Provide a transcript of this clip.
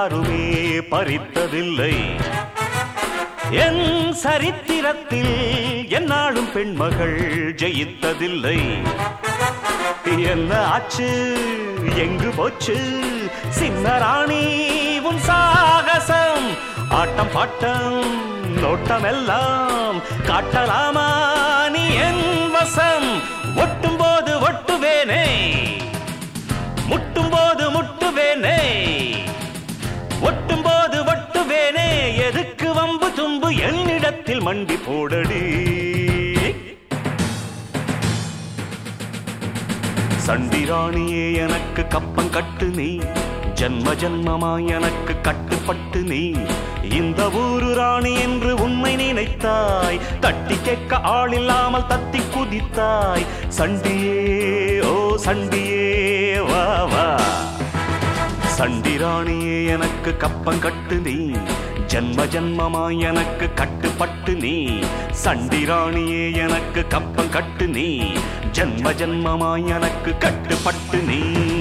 யாருமே பறித்ததில்லை என் சரித்திரத்தில் என்னாலும் பெண்மகள் ஜெயித்ததில்லை என்ன ஆச்சு எங்கு போச்சு சின்ன ராணி உன் சாகசம் ஆட்டம் பாட்டம் நோட்டம் எல்லாம் காட்டலாமா நீ என் வசம் ஒட்டும் போது ஒட்டுவேனே முட்டும் போது முட்டுவேனே ஒட்டும் போது ஒட்டுவேனே எதுக்கு வம்பு தும்பு என்னிடத்தில் மண்டி போடடி சண்டிராணியே எனக்கு கப்பம் கட்டு நீ ஜன்ம ஜன்மமா எனக்கு கட்டுப்பட்டு நீ இந்த ஊரு ராணி என்று உண்மை நினைத்தாய் தட்டி கேட்க ஆள் இல்லாமல் தத்தி குதித்தாய் சண்டியே ஓ சண்டியே வா வா சண்டிராணியே எனக்கு கப்பம் கட்டு நீ ஜன்ம ஜன்மமா எனக்கு கட்டுப்பட்டு நீ சண்டிராணியே எனக்கு கப்பம் கட்டு நீ ஜன்ம ஜன்மமா எனக்கு கட்டுப்பட்டு நீ